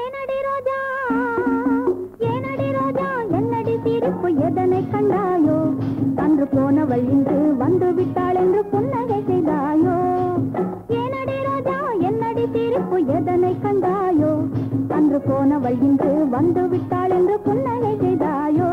ஏனடி ரோஜா ஏனடி ரோஜா என்னடி சிரிப்பு எதனை கண்டாயோ அன்று போனவள் இன்று வந்து விட்டாள் என்று புன்னகை செய்தாயோ ஏனடி ரோஜா என்னடி சிரிப்பு எதனை கண்டாயோ அன்று போனவள் இன்று வந்து விட்டாள் என்று புன்னகை செய்தாயோ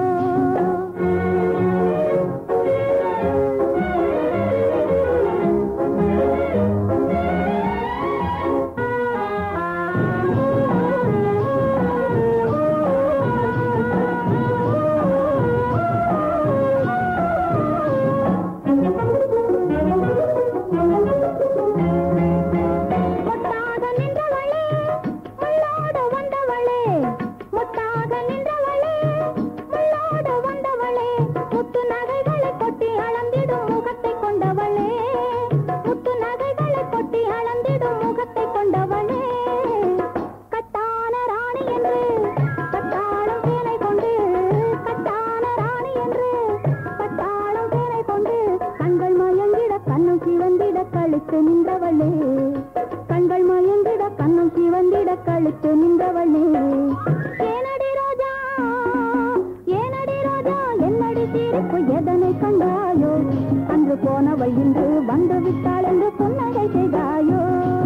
மொட்டாக நின்றவளே முள்ளோடு வந்தவளே மொட்டாக நின்றவளே முள்ளோடு வந்தவளே முத்து நகைகளை கொட்டி அளந்திடும் முகத்தை கொண்டவளே முத்து நகைகளை கொட்டி அளந்திடும் முகத்தை கொண்டவளே கட்டான ராணி என்று கட்டாளம் தேனை கொண்டு கட்டான ராணி என்று கட்டாளம் தேனை கொண்டு கண்கள் மயங்கிட கண்ணும் சிவந்திட கழுத்து நின்றவளே கண்கள் மயங்கிட கண்ணும் சிவந்திட கழுத்து நின்றவளே ஏனடி ரோஜா ஏனடி ரோஜா என்னடி சிரிப்பு எதனை கண்டாயோ அன்று போனவள் இன்று வந்து விட்டாள் என்று புன்னகை செய்தாயோ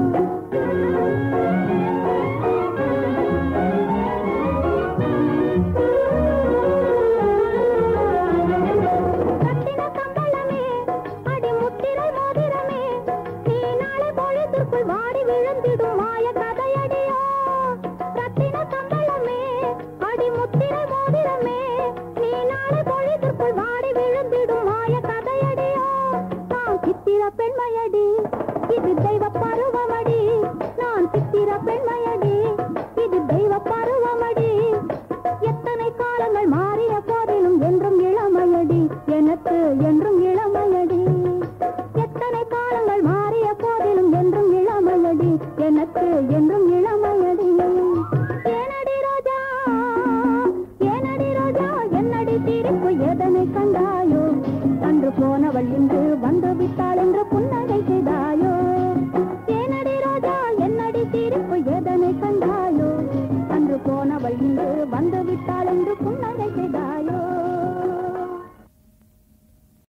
கட்டின கம்பளமே அடி முத்திரை மோதிரமே நீ நாளை பொழுதுக்குள் வாடி விழுந்திடும் மாய கதையடியோ ரத்தின கம்பளமே அடி முத்திரை மோதிரமே நீ நாளை பொழுதுக்குள் வாடி விழுந்திடும் மாய கதையடியோ நான் சித்திர பெண்மையடி இது தெய்வ பருவமடி நான் சித்திர பெண்மையடி இது தெய்வ பருவமடி எத்தனை காலங்கள் மாறிய போதிலும் என்றும் இளமையடி எனக்கு என்றும் இளமையடி எத்தனை காலங்கள் மாறிய போதிலும் என்றும் இளமையடி எனக்கு என்றும் இளமையடி ஏனடி ரோஜா ஏனடி ரோஜா என்னடி சிரிப்பு எதனை கண்டாயோ அன்று போனவள் இன்று வந்து விட்டாள் என்று புன்னகை செய்தாயோ ஏனடி ரோஜா என்னடி சிரிப்பு எதனை கண்டாயோ